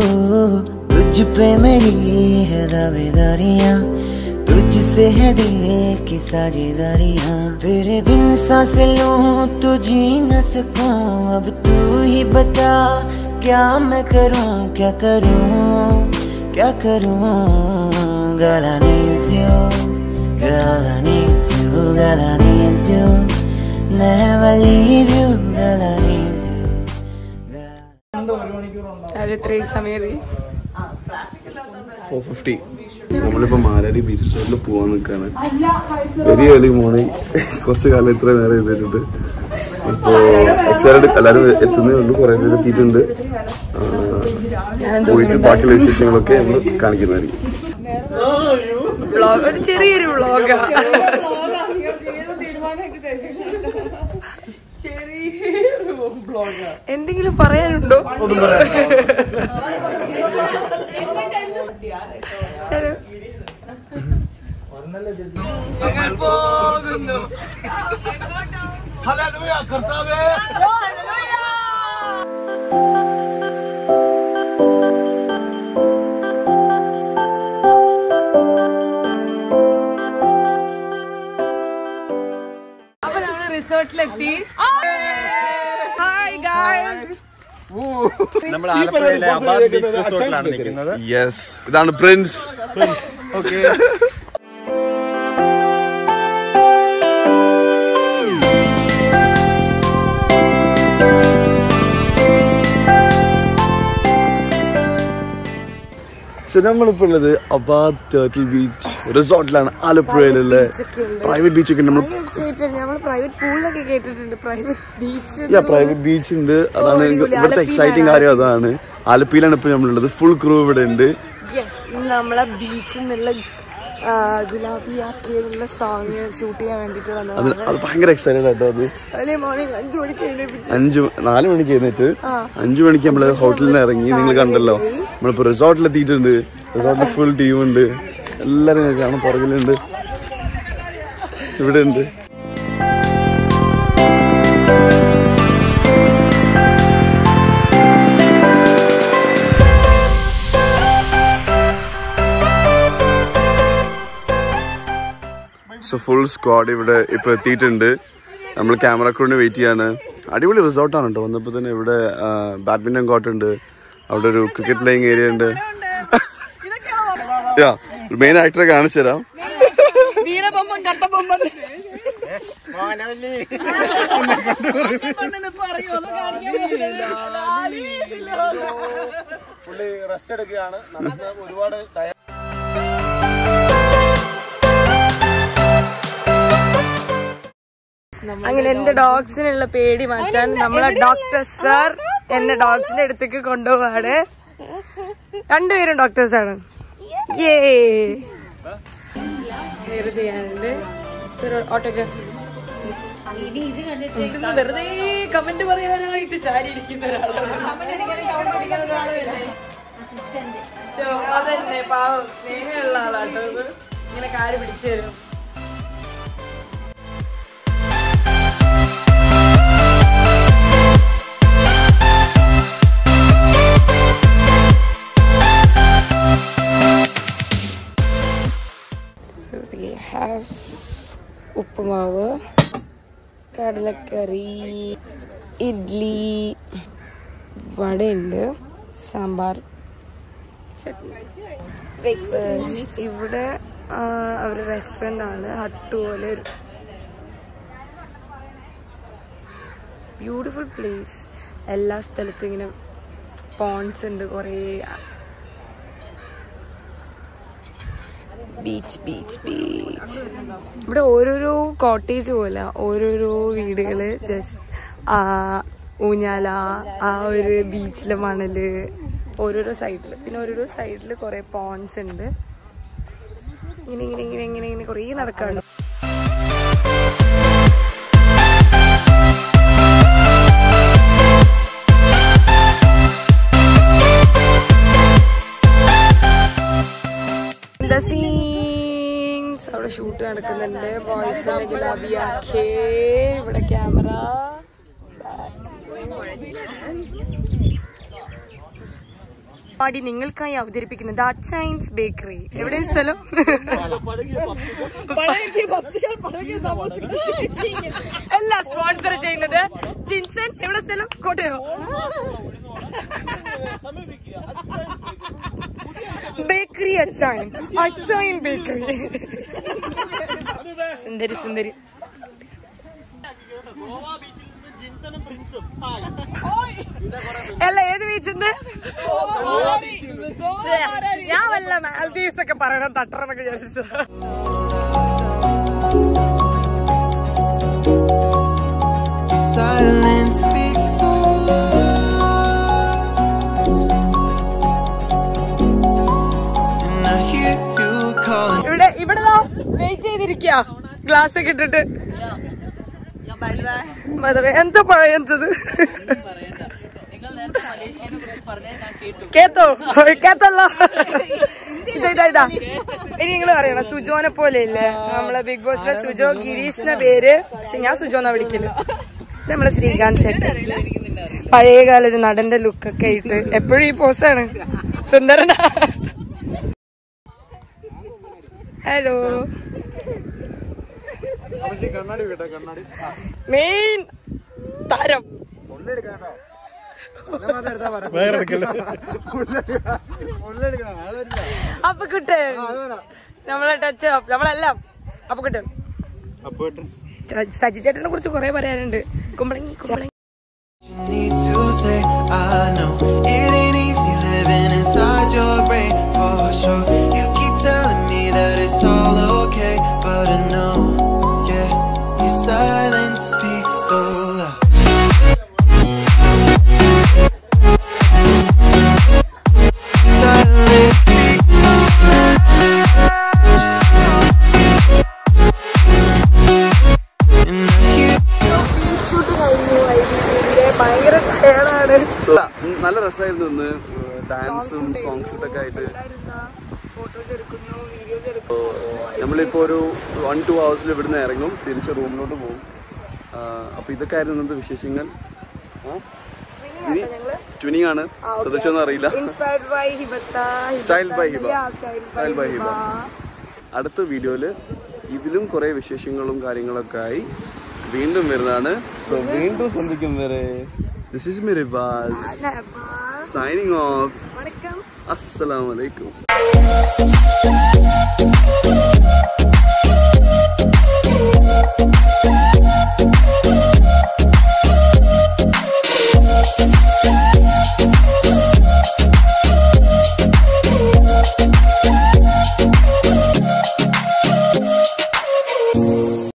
तुझ पे मेरी है दावेदारियां तुझसे है दिल की साझेदारियां तेरे बिन सांस लूं तो जी न सकूं अब तू ही बता क्या मैं करूं क्या करूं क्या करूं Girl, I need you Girl, I need you Girl, I need you Never leave you Girl, I need you രാവിലെ ഇത്രയും സമയം ഫോർ ഫിഫ്റ്റി നമ്മളിപ്പോ മാരാരി ബീച്ച് റിസോർട്ടിൽ പോവാൻ നിൽക്കാണ് വെരി ഏർലി മോർണിംഗ് കുറച്ച് കാലം ഇത്ര നേരം എഴുതിയിട്ടുണ്ട് ഇപ്പോ എക്സൈറ്റഡ് എല്ലാവരും എത്തുന്നേ ഉള്ളൂ കുറെ പേര് എത്തിയിട്ടുണ്ട് ആ, പോയിട്ട് ബാക്കിയുള്ള വിശേഷങ്ങളൊക്കെ നമ്മൾ കാണിക്കുന്നതായിരിക്കും വ്ളോഗ് ഒരു ചെറിയൊരു വ്ളോഗാ എന്തെങ്കിലും പറയാനുണ്ടോ ഹലോ ഞങ്ങൾ പോകുന്നു അപ്പൊ നമ്മള് റിസോർട്ടിലെത്തി ഹായ് ഗായ്സ് നമ്മൾ ആലപ്പുഴയിലെ അബാദ് ബീച്ച് റിസോർട്ടിലാണ് നിൽക്കുന്നത് യെസ് ഇതാണ് പ്രിൻസ് നമ്മളിപ്പോ ഉള്ളത് അബാദ് ടേർട്ടിൽ ബീച്ച് റിസോർട്ടിലാണ് ആലപ്പുഴയിലുള്ള പ്രൈവറ്റ് ബീച്ച് ഒക്കെ നമ്മൾ നമ്മൾ പ്രൈവറ്റ് പൂളിലൊക്കെ കേട്ടിട്ടുണ്ട് പ്രൈവറ്റ് ബീച്ച് പ്രൈവറ്റ് ബീച്ച് ഉണ്ട് അതാണ് ഇവിടുത്തെ എക്സൈറ്റിംഗ് കാര്യം അതാണ് ആലപ്പിയിലാണ് ഇപ്പൊ നമ്മളുള്ളത് ഫുൾ ക്രൂ ഇവിടെ ഉണ്ട് യെസ് ഇന്ന് നമ്മളെ ബീച്ചിൽ നിന്നുള്ള ആ, ഗുലാബി ആക്കി എന്നുള്ള സോങ് ഷൂട്ട് ചെയ്യാൻ വേണ്ടിട്ട് അത് വന്നതാണ് അത് ഭയങ്കര എക്സൈറ്റഡ് ആട്ടോ അത് അല്ലെ മോർണിംഗ് അഞ്ചു മണിക്ക് എഴുന്നേപ്പിച്ച് അഞ്ചു നാല് മണിക്ക് എഴുന്നേറ്റ് അഞ്ചു മണിക്ക് നമ്മള് ഹോട്ടലിൽ നിന്ന് ഇറങ്ങി നിങ്ങൾ കണ്ടല്ലോ നമ്മളിപ്പോ റിസോർട്ടിൽ എത്തിയിട്ടുണ്ട് റിസോർട്ടിൽ ഫുൾ ടീം ഉണ്ട് എല്ലാരും നിങ്ങൾക്ക് കാണാൻ പുറകിലുണ്ട് ഇവിടെ ഉണ്ട് സോ ഫുൾ സ്ക്വാഡ് ഇവിടെ ഇപ്പൊ എത്തിയിട്ടുണ്ട് നമ്മൾ ക്യാമറ ക്രൂവിന് വെയിറ്റ് ചെയ്യാണ് അടിപൊളി റിസോർട്ടാണ് കേട്ടോ വന്നപ്പോൾ തന്നെ ഇവിടെ ബാഡ്മിന്റൺ കോർട്ട് ഉണ്ട് അവിടെ ഒരു ക്രിക്കറ്റ് പ്ലേയിങ് ഏരിയ ഉണ്ട് യാ മെയിൻ ആക്ടറെ കാണിച്ചു തരാം വീരബൊമ്മൻ കട്ടബൊമ്മൻ പുള്ളി റെസ്റ്റ് എടുക്കുകയാണ് നമുക്ക് ഒരുപാട് ടയ- അങ്ങനെ എന്റെ ഡോഗ്സിനുള്ള പേടി മാറ്റാൻ നമ്മളെ ഡോക്ടർ സർ എന്നെ ഡോഗ്സിന്റെ അടുത്തേക്ക് കൊണ്ടുപോവാണ് രണ്ടുപേരും ഡോക്ടേഴ്സ് ആണ് ഏ വേറെ ചെയ്യാനുണ്ട് സർ ഓട്ടോഗ്രാഫ് വെറുതെ കമന്റ് പറയാനായിട്ട് ചാരി ഇരിക്കുന്ന ഒരാളാണ് സോ അതന്നെ പാവം സ്നേഹമുള്ള ആളാട്ടോ ഇത്. ഇങ്ങനെ കാല് പിടിച്ചു തരും So they have ഉപ്പുമാവ് കടലക്കറി ഇഡ്ലി വടയുണ്ട് സാമ്പാർ ബ്രേക്ക്ഫാസ്റ്റ് ഇവിടെ ആ, അവരുടെ റെസ്റ്റോറൻ്റ് ആണ് ഹട്ട് പോലെ ഒരു ബ്യൂട്ടിഫുൾ പ്ലേസ് എല്ലാ സ്ഥലത്തും ഇങ്ങനെ പോൺസ് ഉണ്ട് കുറേ ബീച്ച് ബീച്ച് ബീച്ച് ഇവിടെ ഓരോരോ കോട്ടേജ് പോലെ ഓരോരോ വീടുകള് ജസ്റ്റ് ആ ഊഞ്ഞാല ആ ഒരു ബീച്ചിലെ മണല് ഓരോരോ സൈഡിൽ പിന്നെ ഓരോരോ സൈഡിൽ കുറെ പോൺസ് ഉണ്ട് ഇങ്ങനെ ഇങ്ങനെ ഇങ്ങനെ ഇങ്ങനെ ഇങ്ങനെ കുറേ നടക്കാണ്ട് The scenes. അവിടെ ഷൂട്ട് നടക്കുന്നുണ്ട് ബോയ്സിന്റെ ഗുലാബിയാക്കേ ഇവിടെ ക്യാമറ പാടി നിങ്ങൾക്കായി അവതരിപ്പിക്കുന്നത് അച്ചൈൻസ് ബേക്കറി എവിടെയാണ് സ്ഥലം അല്ല സ്പോൺസർ ചെയ്യുന്നത് ജിൻസൺ എവിടെ സ്ഥലം കോട്ടയോ ബേക്കറി അച്ചായൻ അച്ചായൻ ബേക്കറി സുന്ദരി സുന്ദരി അല്ല ഏത് ബീച്ചെന്ന് ഞാൻ വല്ല മാൽദീവ്സ് ഒക്കെ പറയണം തട്ടറന്നൊക്കെ വിചാരിച്ചു Your silence speaks so loud. And I hear you calling. ഇവിടെ ഇവിടെ വെയിറ്റ് ചെയ്തിരിക്കുക ഗ്ലാസ് ഒക്കെ ഇട്ടിട്ട് മതവേ, എന്താ പറയുന്നത് കേട്ടോ കേത്തല്ലോ ഇതാ ഇതാ ഇതാ ഇനി നിങ്ങൾ പറയണം സുജോനെ പോലെ ഇല്ലേ നമ്മളെ ബിഗ് ബോസിലെ സുജോ ഗിരീഷിന്റെ പേര് പക്ഷെ ഞാൻ സുജോന്നാ വിളിക്കല് ഇത് നമ്മളെ ശ്രീകാന്ത് ചേട്ടൻ പഴയകാല ഒരു നടന്റെ ലുക്കൊക്കെ ഇട്ട് എപ്പോഴും ഈ പോസാണ് സുന്ദരനാ ഹലോ മെയിൻ താരം അപ്പൊ കിട്ടൻ നമ്മളെ ടച്ച് നമ്മളെല്ലാം അപ്പൊ കിട്ടൻ സജി ചേട്ടനെ കുറിച്ച് കൊറേ പറയാനുണ്ട് Kumbalangi Kumbalangi You need to say, I know it ain't easy living inside your brain for sure. You keep telling me that it's all okay, but I know, yeah, your silence speaks so loud. Silence speaks so loud. And I hear beach shoot കഴിഞ്ഞു വൈകിട്ട് ഭയങ്കര ടയർഡാണ് നല്ല രസമായിരുന്നു ഇന്ന് ഡാൻസും song ഷൂട്ടൊക്കെ ആയിട്ട് photos എടുക്കുന്നു videos എടുക്കുന്നു നമ്മളിപ്പോ ഒരു വൺ ടു ഹവേഴ്സിൽ ഇവിടുന്ന് ഇറങ്ങും തിരിച്ച് റൂമിലോട്ട് പോകും അപ്പൊ ഇതൊക്കെ ആയിരുന്നു ഇന്നത്തെ വിശേഷങ്ങൾ ആ? ഇനി ട്വിനിങ് ആണ് ശ്രദ്ധിച്ചൊന്നും അറിയില്ല ഇൻസ്പയർഡ് ബൈ ഹിബത്ത Style by Hiba. Style Style by Hiba. അടുത്ത വീഡിയോയിൽ ഇതിലും കുറെ വിശേഷങ്ങളും കാര്യങ്ങളൊക്കെ ആയി വീണ്ടും വരുന്നതാണ് സോ വീണ്ടും സന്ധിക്കും വരെ this is me Rivas signing off വണക്കം അസ്സലാമലൈക്കും